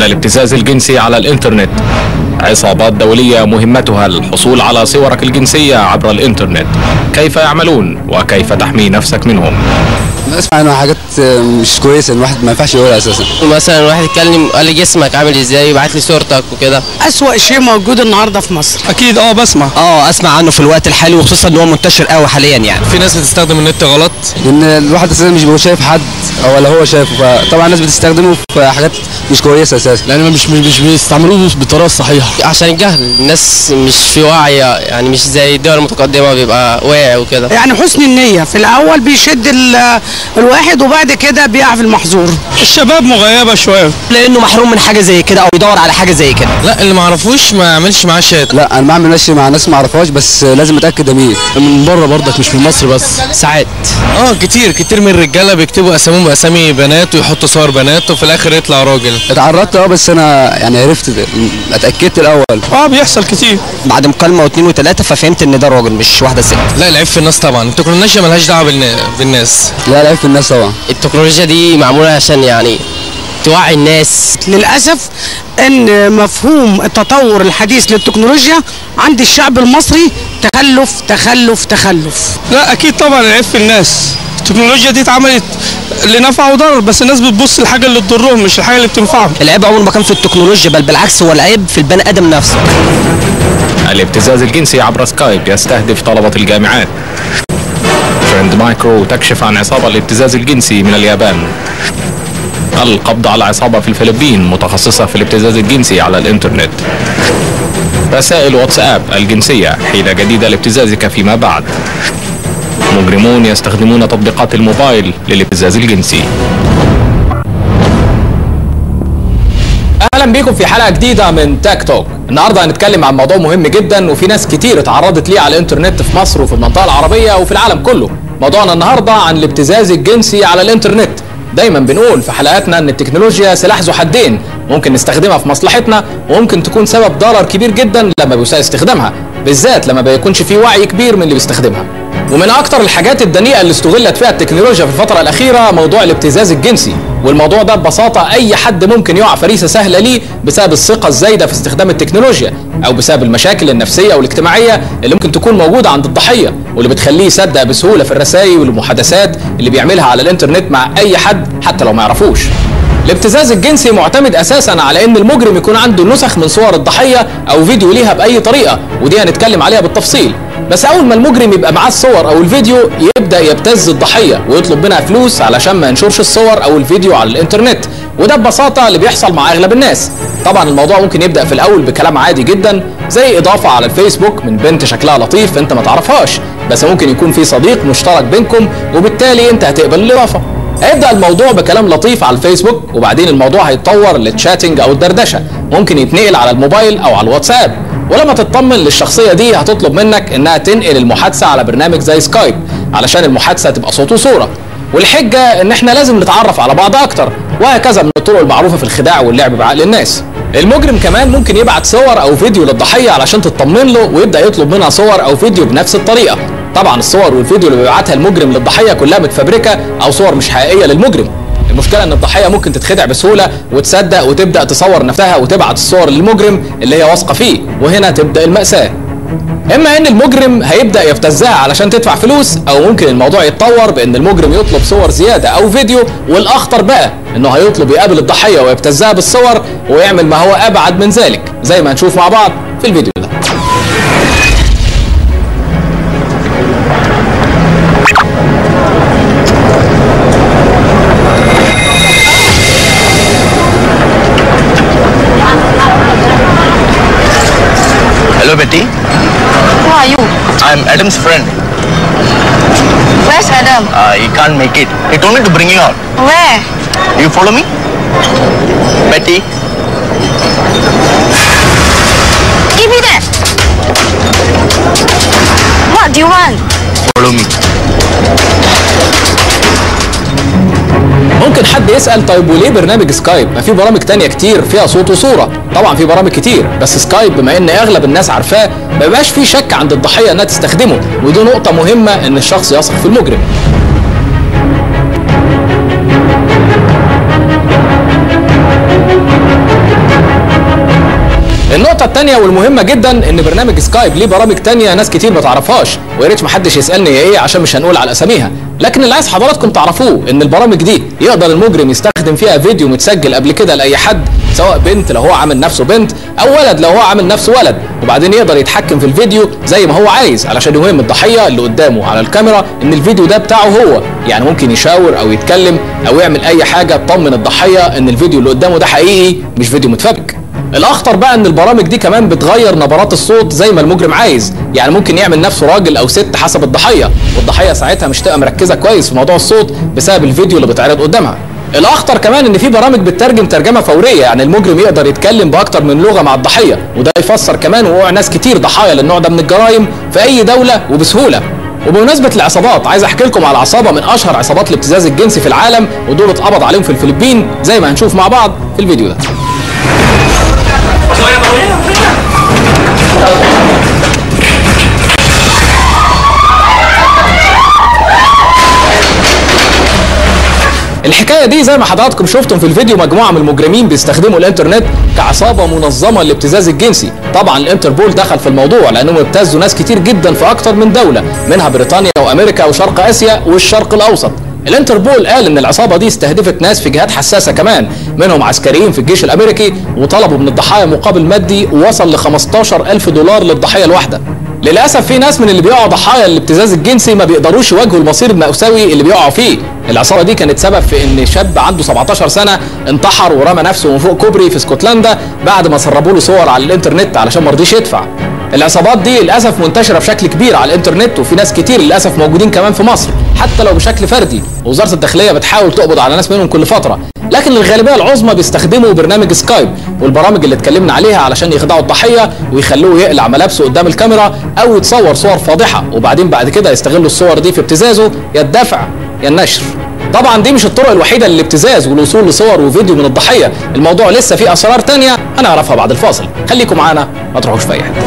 الابتزاز الجنسي على الانترنت عصابات دولية مهمتها الحصول على صورك الجنسية عبر الانترنت كيف يعملون وكيف تحمي نفسك منهم اسمع انه حاجات مش كويسه الواحد ما ينفعش يقولها اساسا مثلا واحد يتكلم قال لي جسمك عامل ازاي يبعت لي صورتك وكده أسوأ شيء موجود النهارده في مصر اكيد اه بسمع اه اسمع عنه في الوقت الحالي وخصوصا ان هو منتشر قوي حاليا يعني في ناس بتستخدم النت غلط لان الواحد اساسا مش بيبقى شايف حد او ولا هو شايفه فطبعا الناس بتستخدمه في حاجات مش كويسه اساسا لان مش مش بيستعملوه بالطريقه الصحيحه عشان الجهل الناس مش في وعي يعني مش زي الدول المتقدمه بيبقى واعي وكده يعني حسن النية في الأول بيشد ال- الواحد وبعد كده بيقع في المحظور الشباب مغيبه شويه لانه محروم من حاجه زي كده او يدور على حاجه زي كده لا اللي ما عرفوش ما يعملش معاه شات لا انا بعمل ماشي مع ناس ما اعرفهاش بس لازم اتاكد ده مين من بره برضك مش من مصر بس ساعات اه كتير كتير من الرجاله بيكتبوا اساميهم باسامي بنات ويحطوا صور بنات وفي الاخر يطلع راجل اتعرضت اه بس انا يعني عرفت ده. اتاكدت الاول اه بيحصل كتير بعد مكالمه واثنين وثلاثه ففهمت ان ده راجل مش واحده ست لا العيب في الناس طبعا التكنولوجيا ملهاش دعوه بالنا- بالناس لا العيب في الناس طبعا التكنولوجيا دي معموله عشان يعني توعي الناس للأسف إن مفهوم التطور الحديث للتكنولوجيا عند الشعب المصري تخلف تخلف تخلف لا اكيد طبعا العيب في الناس التكنولوجيا دي اتعملت لنفع وضرر بس الناس بتبص للحاجه اللي تضرهم مش الحاجه اللي بتنفعهم العيب عمره ما كان في التكنولوجيا بل بالعكس هو العيب في البني ادم نفسه الابتزاز الجنسي عبر سكايب يستهدف طلبة الجامعات ترند مايكرو تكشف عن عصابة الابتزاز الجنسي من اليابان القبض على عصابة في الفلبين متخصصة في الابتزاز الجنسي على الانترنت رسائل واتساب الجنسية حيلة جديدة لابتزازك فيما بعد مجرمون يستخدمون تطبيقات الموبايل للابتزاز الجنسي اهلا بيكم في حلقه جديده من تاك توك النهارده هنتكلم عن موضوع مهم جدا وفي ناس كتير اتعرضت ليه على الانترنت في مصر وفي المنطقه العربيه وفي العالم كله موضوعنا النهارده عن الابتزاز الجنسي على الانترنت دايما بنقول في حلقاتنا ان التكنولوجيا سلاح ذو حدين ممكن نستخدمها في مصلحتنا وممكن تكون سبب ضرر كبير جدا لما بيساء استخدامها بالذات لما بيكونش في وعي كبير من اللي بيستخدمها ومن اكتر الحاجات الدنيئه اللي استغلت فيها التكنولوجيا في الفتره الاخيره موضوع الابتزاز الجنسي والموضوع ده ببساطه اي حد ممكن يقع فريسه سهله ليه بسبب الثقه الزايده في استخدام التكنولوجيا او بسبب المشاكل النفسيه والاجتماعيه اللي ممكن تكون موجوده عند الضحيه واللي بتخليه يصدق بسهوله في الرسائل والمحادثات اللي بيعملها على الانترنت مع اي حد حتى لو ما يعرفوش الابتزاز الجنسي معتمد اساسا على ان المجرم يكون عنده نسخ من صور الضحيه او فيديو ليها باي طريقه ودي هنتكلم عليها بالتفصيل بس اول ما المجرم يبقى معاه الصور او الفيديو يبدا يبتز الضحيه ويطلب منها فلوس علشان ما ينشرش الصور او الفيديو على الانترنت وده ببساطه اللي بيحصل مع اغلب الناس طبعا الموضوع ممكن يبدا في الاول بكلام عادي جدا زي اضافه على الفيسبوك من بنت شكلها لطيف انت ما تعرفهاش بس ممكن يكون في صديق مشترك بينكم وبالتالي انت هتقبل الاضافه هيبدا الموضوع بكلام لطيف على الفيسبوك وبعدين الموضوع هيتطور للتشاتنج او الدردشه ممكن يتنقل على الموبايل او على الواتساب ولما تطمن للشخصيه دي هتطلب منك انها تنقل المحادثه على برنامج زي سكايب علشان المحادثه تبقى صوت وصوره والحجه ان احنا لازم نتعرف على بعض اكتر وهكذا من الطرق المعروفه في الخداع واللعب بعقل الناس المجرم كمان ممكن يبعت صور او فيديو للضحيه علشان تطمن له ويبدا يطلب منها صور او فيديو بنفس الطريقه طبعا الصور والفيديو اللي بيبعتها المجرم للضحيه كلها متفبركه او صور مش حقيقيه للمجرم المشكله ان الضحيه ممكن تتخدع بسهوله وتصدق وتبدا تصور نفسها وتبعت الصور للمجرم اللي هي واثقه فيه وهنا تبدا الماساه اما ان المجرم هيبدا يبتزها علشان تدفع فلوس او ممكن الموضوع يتطور بان المجرم يطلب صور زياده او فيديو والاخطر بقى انه هيطلب يقابل الضحيه ويبتزها بالصور ويعمل ما هو ابعد من ذلك زي ما هنشوف مع بعض في الفيديو ده Hello, Betty. Who are you? I'm Adam's friend. Where's Adam? Uh, he can't make it. He told me to bring you out. Where? You follow me? Betty. Give me that. What do you want? Follow me. ممكن حد يسأل طيب وليه برنامج سكايب؟ ما في برامج تانية كتير فيها صوت وصورة، طبعا في برامج كتير بس سكايب بما ان اغلب الناس عارفاه ما بيبقاش في شك عند الضحية انها تستخدمه ودي نقطة مهمة ان الشخص يثق في المجرم. النقطة التانية والمهمة جدا ان برنامج سكايب ليه برامج تانية ناس كتير ما تعرفهاش ويا ريت محدش يسألني هي ايه عشان مش هنقول على اساميها لكن اللي عايز حضراتكم تعرفوه ان البرامج دي يقدر المجرم يستخدم فيها فيديو متسجل قبل كده لاي حد سواء بنت لو هو عامل نفسه بنت او ولد لو هو عامل نفسه ولد وبعدين يقدر يتحكم في الفيديو زي ما هو عايز علشان يوهم الضحيه اللي قدامه على الكاميرا ان الفيديو ده بتاعه هو يعني ممكن يشاور او يتكلم او يعمل اي حاجه تطمن الضحيه ان الفيديو اللي قدامه ده حقيقي مش فيديو متفبرك الاخطر بقى ان البرامج دي كمان بتغير نبرات الصوت زي ما المجرم عايز يعني ممكن يعمل نفسه راجل او ست حسب الضحيه والضحيه ساعتها مش تبقى مركزه كويس في موضوع الصوت بسبب الفيديو اللي بيتعرض قدامها الاخطر كمان ان في برامج بتترجم ترجمه فوريه يعني المجرم يقدر يتكلم باكتر من لغه مع الضحيه وده يفسر كمان وقوع ناس كتير ضحايا للنوع ده من الجرائم في اي دوله وبسهوله وبمناسبه العصابات عايز احكي لكم على عصابه من اشهر عصابات الابتزاز الجنسي في العالم ودول اتقبض عليهم في الفلبين زي ما هنشوف مع بعض في الفيديو ده الحكايه دي زي ما حضراتكم شفتم في الفيديو مجموعه من المجرمين بيستخدموا الانترنت كعصابه منظمه للابتزاز الجنسي طبعا الانتربول دخل في الموضوع لانهم ابتزوا ناس كتير جدا في اكتر من دوله منها بريطانيا وامريكا وشرق اسيا والشرق الاوسط الانتربول قال ان العصابه دي استهدفت ناس في جهات حساسه كمان منهم عسكريين في الجيش الامريكي وطلبوا من الضحايا مقابل مادي وصل ل 15000 دولار للضحيه الواحده للاسف في ناس من اللي بيقعوا ضحايا الابتزاز الجنسي ما بيقدروش يواجهوا المصير المأساوي اللي بيقعوا فيه العصابه دي كانت سبب في ان شاب عنده 17 سنه انتحر ورمى نفسه من فوق كوبري في اسكتلندا بعد ما سربوا له صور على الانترنت علشان ما رضيش يدفع العصابات دي للاسف منتشره بشكل كبير على الانترنت وفي ناس كتير للاسف موجودين كمان في مصر حتى لو بشكل فردي ووزاره الداخليه بتحاول تقبض على ناس منهم كل فتره لكن الغالبيه العظمى بيستخدموا برنامج سكايب والبرامج اللي اتكلمنا عليها علشان يخدعوا الضحيه ويخلوه يقلع ملابسه قدام الكاميرا او يتصور صور فاضحه وبعدين بعد كده يستغلوا الصور دي في ابتزازه يا الدفع يا النشر طبعا دي مش الطرق الوحيده للابتزاز والوصول لصور وفيديو من الضحيه الموضوع لسه فيه اسرار تانية هنعرفها بعد الفاصل خليكم معانا ما تروحوش في اي حته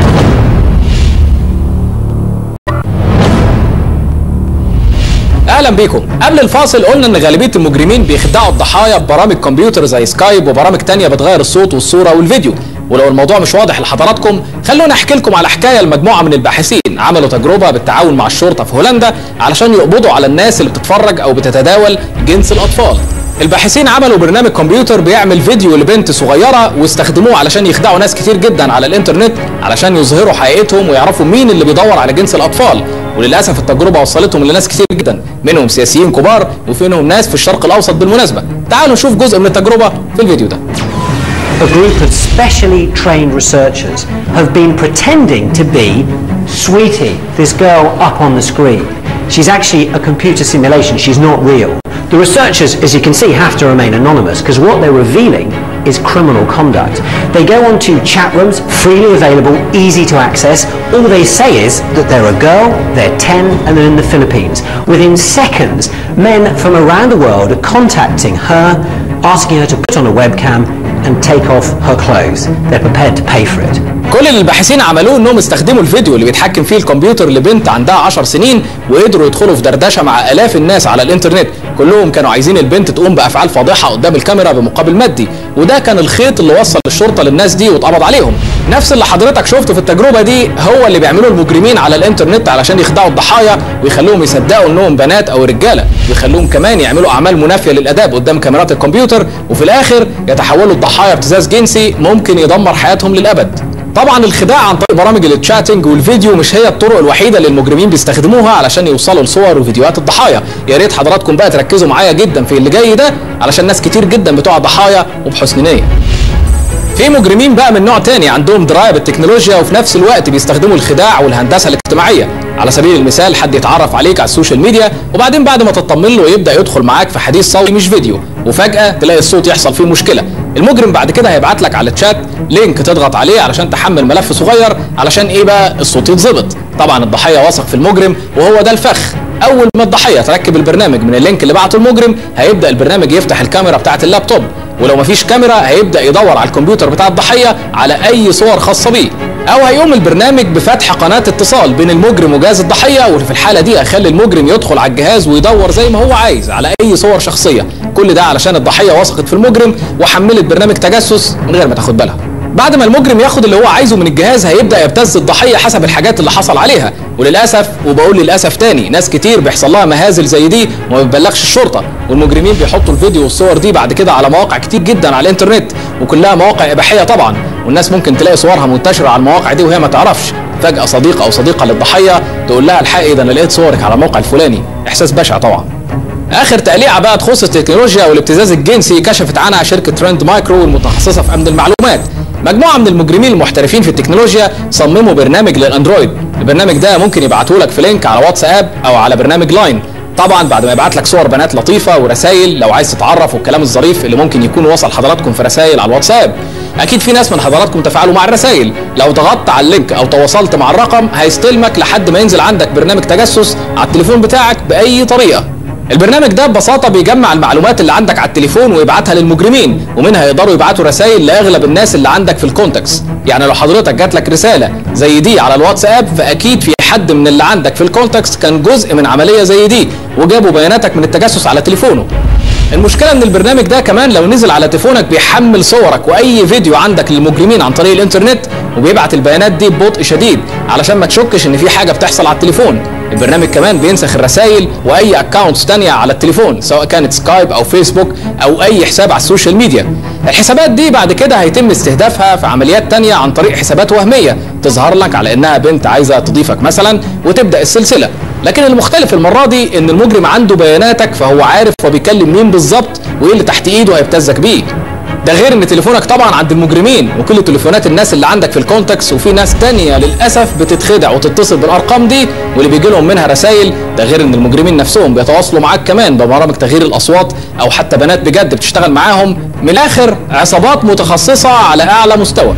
اهلا بيكم قبل الفاصل قلنا ان غالبيه المجرمين بيخدعوا الضحايا ببرامج كمبيوتر زي سكايب وبرامج تانية بتغير الصوت والصوره والفيديو ولو الموضوع مش واضح لحضراتكم خلونا احكي لكم على حكايه لمجموعه من الباحثين عملوا تجربه بالتعاون مع الشرطه في هولندا علشان يقبضوا على الناس اللي بتتفرج او بتتداول جنس الاطفال الباحثين عملوا برنامج كمبيوتر بيعمل فيديو لبنت صغيره واستخدموه علشان يخدعوا ناس كتير جدا على الانترنت علشان يظهروا حقيقتهم ويعرفوا مين اللي بيدور على جنس الاطفال وللاسف التجربه وصلتهم لناس كتير جدا منهم سياسيين كبار وفي منهم ناس في الشرق الاوسط بالمناسبه تعالوا نشوف جزء من التجربه في الفيديو ده a group of specially trained researchers have been pretending to be Sweetie, this girl up on the screen. She's actually a computer simulation, she's not real. The researchers, as you can see, have to remain anonymous because what they're revealing is criminal conduct. They go onto chat rooms, freely available, easy to access. All they say is that they're a girl, they're 10, and they're in the Philippines. Within seconds, men from around the world are contacting her, asking her to put on a webcam and take off her clothes. They're prepared to pay for it. كل اللي الباحثين عملوه انهم استخدموا الفيديو اللي بيتحكم فيه الكمبيوتر لبنت عندها 10 سنين وقدروا يدخلوا في دردشه مع الاف الناس على الانترنت كلهم كانوا عايزين البنت تقوم بافعال فاضحه قدام الكاميرا بمقابل مادي وده كان الخيط اللي وصل الشرطه للناس دي واتقبض عليهم نفس اللي حضرتك شفته في التجربه دي هو اللي بيعملوه المجرمين على الانترنت علشان يخدعوا الضحايا ويخلوهم يصدقوا انهم بنات او رجاله ويخلوهم كمان يعملوا اعمال منافيه للاداب قدام كاميرات الكمبيوتر وفي الاخر يتحولوا الضحايا ابتزاز جنسي ممكن يدمر حياتهم للابد طبعا الخداع عن طريق برامج التشاتنج والفيديو مش هي الطرق الوحيده اللي المجرمين بيستخدموها علشان يوصلوا لصور وفيديوهات الضحايا يا ريت حضراتكم بقى تركزوا معايا جدا في اللي جاي ده علشان ناس كتير جدا بتوع ضحايا وبحسن نيه في مجرمين بقى من نوع تاني عندهم درايه بالتكنولوجيا وفي نفس الوقت بيستخدموا الخداع والهندسه الاجتماعيه على سبيل المثال حد يتعرف عليك على السوشيال ميديا وبعدين بعد ما تطمن له يبدا يدخل معاك في حديث صوتي مش فيديو وفجاه تلاقي الصوت يحصل فيه مشكله المجرم بعد كده هيبعت لك على الشات لينك تضغط عليه علشان تحمل ملف صغير علشان ايه بقى الصوت يتظبط طبعا الضحيه واثق في المجرم وهو ده الفخ اول ما الضحيه تركب البرنامج من اللينك اللي بعته المجرم هيبدا البرنامج يفتح الكاميرا بتاعه اللابتوب ولو مفيش كاميرا هيبدا يدور على الكمبيوتر بتاع الضحيه على اي صور خاصه بيه او هيقوم البرنامج بفتح قناه اتصال بين المجرم وجهاز الضحيه وفي الحاله دي هيخلي المجرم يدخل على الجهاز ويدور زي ما هو عايز على اي صور شخصيه كل ده علشان الضحيه وثقت في المجرم وحملت برنامج تجسس من غير ما تاخد بالها بعد ما المجرم ياخد اللي هو عايزه من الجهاز هيبدا يبتز الضحيه حسب الحاجات اللي حصل عليها وللاسف وبقول للاسف تاني ناس كتير بيحصل لها مهازل زي دي وما بتبلغش الشرطه والمجرمين بيحطوا الفيديو والصور دي بعد كده على مواقع كتير جدا على الانترنت وكلها مواقع اباحيه طبعا والناس ممكن تلاقي صورها منتشره على المواقع دي وهي ما تعرفش فجاه صديق او صديقه للضحيه تقول لها الحقي ده انا لقيت صورك على الموقع الفلاني احساس بشع طبعا اخر تقليعه بقى تخص التكنولوجيا والابتزاز الجنسي كشفت عنها شركه ترند مايكرو المتخصصه في امن المعلومات مجموعه من المجرمين المحترفين في التكنولوجيا صمموا برنامج للاندرويد البرنامج ده ممكن يبعته لك في لينك على واتساب او على برنامج لاين طبعا بعد ما يبعت لك صور بنات لطيفه ورسائل لو عايز تتعرف والكلام الظريف اللي ممكن يكون وصل حضراتكم في رسائل على الواتساب اكيد في ناس من حضراتكم تفاعلوا مع الرسائل لو ضغطت على اللينك او تواصلت مع الرقم هيستلمك لحد ما ينزل عندك برنامج تجسس على التليفون بتاعك باي طريقه البرنامج ده ببساطة بيجمع المعلومات اللي عندك على التليفون ويبعتها للمجرمين ومنها يقدروا يبعتوا رسائل لأغلب الناس اللي عندك في الكونتكس يعني لو حضرتك جات لك رسالة زي دي على الواتساب فأكيد في حد من اللي عندك في الكونتكس كان جزء من عملية زي دي وجابوا بياناتك من التجسس على تليفونه المشكله ان البرنامج ده كمان لو نزل على تليفونك بيحمل صورك واي فيديو عندك للمجرمين عن طريق الانترنت وبيبعت البيانات دي ببطء شديد علشان ما تشكش ان في حاجه بتحصل على التليفون البرنامج كمان بينسخ الرسائل واي اكونتس تانية على التليفون سواء كانت سكايب او فيسبوك او اي حساب على السوشيال ميديا الحسابات دي بعد كده هيتم استهدافها في عمليات تانية عن طريق حسابات وهميه تظهر لك على انها بنت عايزه تضيفك مثلا وتبدا السلسله لكن المختلف المره دي ان المجرم عنده بياناتك فهو عارف هو بيكلم مين بالظبط وايه اللي تحت ايده هيبتزك بيه ده غير ان تليفونك طبعا عند المجرمين وكل تليفونات الناس اللي عندك في الكونتاكس وفي ناس تانية للاسف بتتخدع وتتصل بالارقام دي واللي بيجي لهم منها رسائل ده غير ان المجرمين نفسهم بيتواصلوا معاك كمان ببرامج تغيير الاصوات او حتى بنات بجد بتشتغل معاهم من الاخر عصابات متخصصه على اعلى مستوى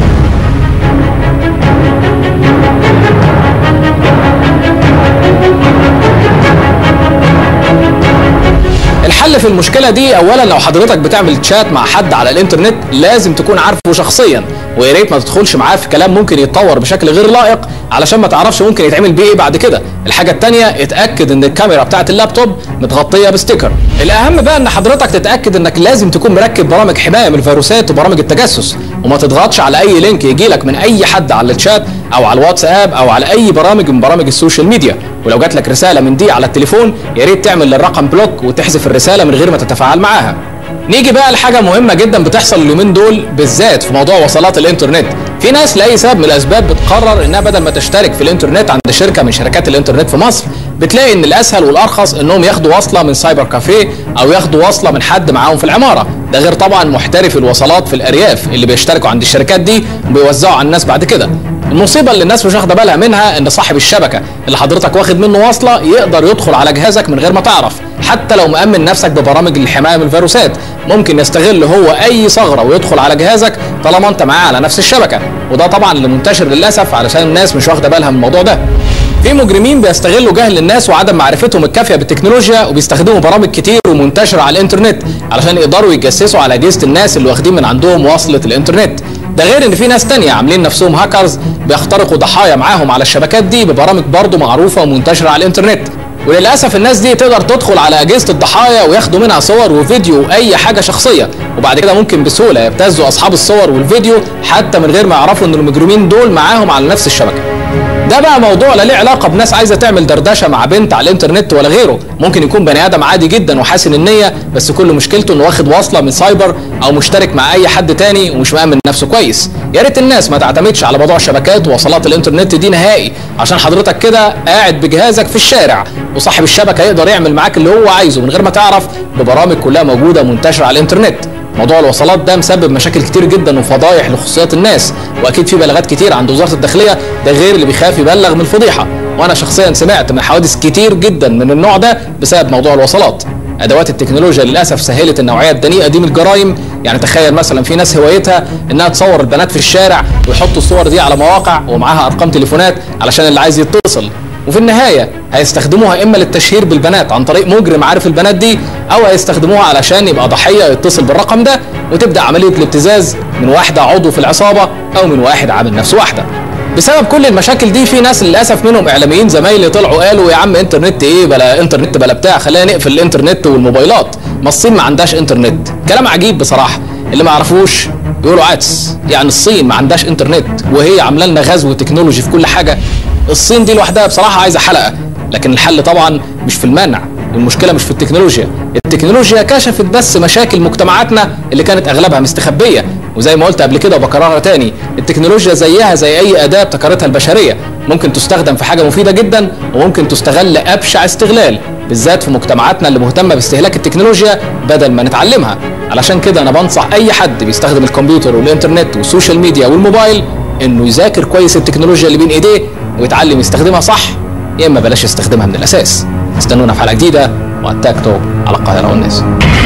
الحل في المشكله دي اولا لو حضرتك بتعمل تشات مع حد على الانترنت لازم تكون عارفه شخصيا ويا ريت ما تدخلش معاه في كلام ممكن يتطور بشكل غير لائق علشان ما تعرفش ممكن يتعمل بيه ايه بعد كده الحاجه الثانيه اتاكد ان الكاميرا بتاعه اللابتوب متغطيه بستيكر الاهم بقى ان حضرتك تتاكد انك لازم تكون مركب برامج حمايه من الفيروسات وبرامج التجسس وما تضغطش على اي لينك يجي لك من اي حد على الشات او على الواتساب او على اي برامج من برامج السوشيال ميديا ولو جات لك رساله من دي على التليفون يا ريت تعمل للرقم بلوك وتحذف الرساله من غير ما تتفاعل معاها نيجي بقى لحاجه مهمه جدا بتحصل اليومين دول بالذات في موضوع وصلات الانترنت في ناس لاي سبب من الاسباب بتقرر انها بدل ما تشترك في الانترنت عند شركه من شركات الانترنت في مصر بتلاقي ان الاسهل والارخص انهم ياخدوا وصله من سايبر كافيه او ياخدوا وصله من حد معاهم في العماره ده غير طبعا محترف الوصلات في الارياف اللي بيشتركوا عند الشركات دي وبيوزعوا على الناس بعد كده المصيبه اللي الناس مش واخده بالها منها ان صاحب الشبكه اللي حضرتك واخد منه وصله يقدر يدخل على جهازك من غير ما تعرف حتى لو مأمن نفسك ببرامج الحمايه من الفيروسات ممكن يستغل هو اي ثغره ويدخل على جهازك طالما انت معاه على نفس الشبكه وده طبعا اللي منتشر للاسف علشان الناس مش واخده بالها من الموضوع ده في مجرمين بيستغلوا جهل الناس وعدم معرفتهم الكافيه بالتكنولوجيا وبيستخدموا برامج كتير ومنتشره على الانترنت علشان يقدروا يتجسسوا على اجهزه الناس اللي واخدين من عندهم وصله الانترنت ده غير ان في ناس تانية عاملين نفسهم هاكرز بيخترقوا ضحايا معاهم على الشبكات دي ببرامج برضه معروفه ومنتشره على الانترنت وللاسف الناس دي تقدر تدخل على اجهزه الضحايا وياخدوا منها صور وفيديو واي حاجه شخصيه وبعد كده ممكن بسهوله يبتزوا اصحاب الصور والفيديو حتى من غير ما يعرفوا ان المجرمين دول معاهم على نفس الشبكه ده بقى موضوع لا ليه علاقه بناس عايزه تعمل دردشه مع بنت على الانترنت ولا غيره ممكن يكون بني ادم عادي جدا وحاسن النيه بس كل مشكلته انه واخد واصله من سايبر او مشترك مع اي حد تاني ومش مامن نفسه كويس يا ريت الناس ما تعتمدش على موضوع الشبكات ووصلات الانترنت دي نهائي عشان حضرتك كده قاعد بجهازك في الشارع وصاحب الشبكه يقدر يعمل معاك اللي هو عايزه من غير ما تعرف ببرامج كلها موجوده منتشره على الانترنت موضوع الوصلات ده مسبب مشاكل كتير جدا وفضايح لخصوصيات الناس واكيد في بلاغات كتير عند وزاره الداخليه ده غير اللي بيخاف يبلغ من الفضيحه وانا شخصيا سمعت من حوادث كتير جدا من النوع ده بسبب موضوع الوصلات ادوات التكنولوجيا للاسف سهلت النوعيه الدنيئه دي من الجرائم يعني تخيل مثلا في ناس هوايتها انها تصور البنات في الشارع ويحطوا الصور دي على مواقع ومعاها ارقام تليفونات علشان اللي عايز يتصل وفي النهاية هيستخدموها إما للتشهير بالبنات عن طريق مجرم عارف البنات دي أو هيستخدموها علشان يبقى ضحية يتصل بالرقم ده وتبدأ عملية الابتزاز من واحدة عضو في العصابة أو من واحد عامل نفسه واحدة بسبب كل المشاكل دي في ناس للاسف منهم اعلاميين زمايلي طلعوا قالوا يا عم انترنت ايه بلا انترنت بلا بتاع خلينا نقفل الانترنت والموبايلات ما الصين ما عندهاش انترنت كلام عجيب بصراحه اللي ما يعرفوش يقولوا عدس يعني الصين ما عندهاش انترنت وهي عامله لنا غزو تكنولوجي في كل حاجه الصين دي لوحدها بصراحه عايزه حلقه لكن الحل طبعا مش في المنع والمشكله مش في التكنولوجيا التكنولوجيا كشفت بس مشاكل مجتمعاتنا اللي كانت اغلبها مستخبيه وزي ما قلت قبل كده وبكررها تاني التكنولوجيا زيها زي اي اداه ابتكرتها البشريه ممكن تستخدم في حاجه مفيده جدا وممكن تستغل ابشع استغلال بالذات في مجتمعاتنا اللي مهتمه باستهلاك التكنولوجيا بدل ما نتعلمها علشان كده انا بنصح اي حد بيستخدم الكمبيوتر والانترنت والسوشيال ميديا والموبايل انه يذاكر كويس التكنولوجيا اللي بين ايديه ويتعلم يستخدمها صح يا اما بلاش يستخدمها من الاساس استنونا في حلقه جديده واتاك توك على القاهره والناس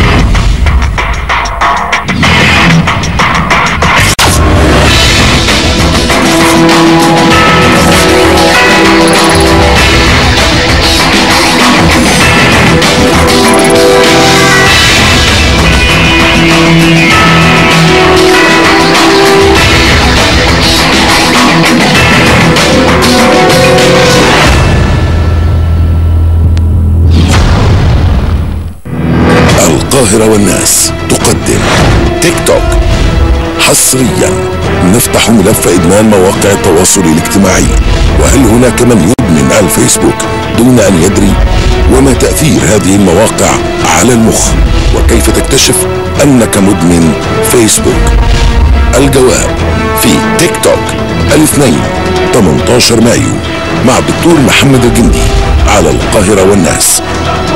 القاهرة والناس تقدم تيك توك حصريا نفتح ملف إدمان مواقع التواصل الاجتماعي وهل هناك من يدمن الفيسبوك دون أن يدري وما تأثير هذه المواقع على المخ وكيف تكتشف أنك مدمن فيسبوك الجواب في تيك توك الاثنين 18 مايو مع الدكتور محمد الجندي على القاهرة والناس